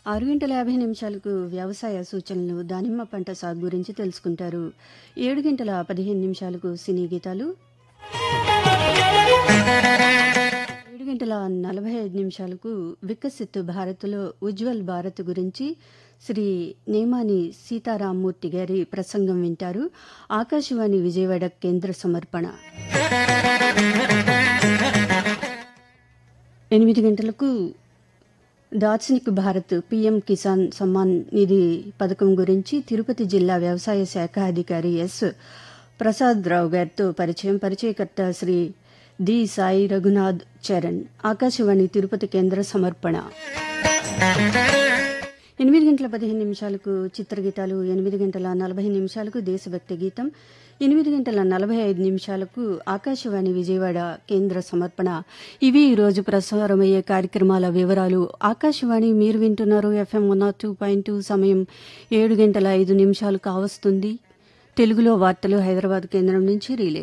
ఆరు గంటల యాభై నిమిషాలకు వ్యవసాయ సూచనలు దానిమ్మ పంట సాగు గురించి తెలుసుకుంటారు ఏడు గంటల పదిహేను నిమిషాలకు సినీ గీతాలు ఏడు గంటల నలభై ఐదు నిమిషాలకు వికసిత్ భారత్లో ఉజ్వల్ భారత్ గురించి శ్రీ నేమాని సీతారామూర్తి గారి ప్రసంగం వింటారు ఆకాశవాణి విజయవాడ కేంద్ర సమర్పణ ఎనిమిది గంటలకు దార్శనిక్ భారత్ పీఎం కిసాన్ సమ్మాన్ నిధి పథకం గురించి తిరుపతి జిల్లా వ్యవసాయ శాఖ అధికారి ఎస్ ప్రసాద్ రావు గారితో పరిచయం పరిచయకర్త శ్రీ డి సాయి రఘునాథ్ చరణ్ ఆకాశవాణి తిరుపతి కేంద్ర సమర్పణ ఎనిమిది గంటల పదిహేను నిమిషాలకు చిత్రగీతాలు ఎనిమిది గంటల నలభై నిమిషాలకు దేశభక్తి గీతం ఎనిమిది గంటల నలభై ఐదు నిమిషాలకు ఆకాశవాణి విజయవాడ కేంద్ర సమర్పణ ఇవి ఈరోజు ప్రసారమయ్యే కార్యక్రమాల వివరాలు ఆకాశవాణి మీరు వింటున్నారు FM one nought two point two సమయం ఏడు గంటల ఐదు నిమిషాలు కావస్తుంది తెలుగులో వార్తలు హైదరాబాద్ కేంద్రం నుంచి రిలే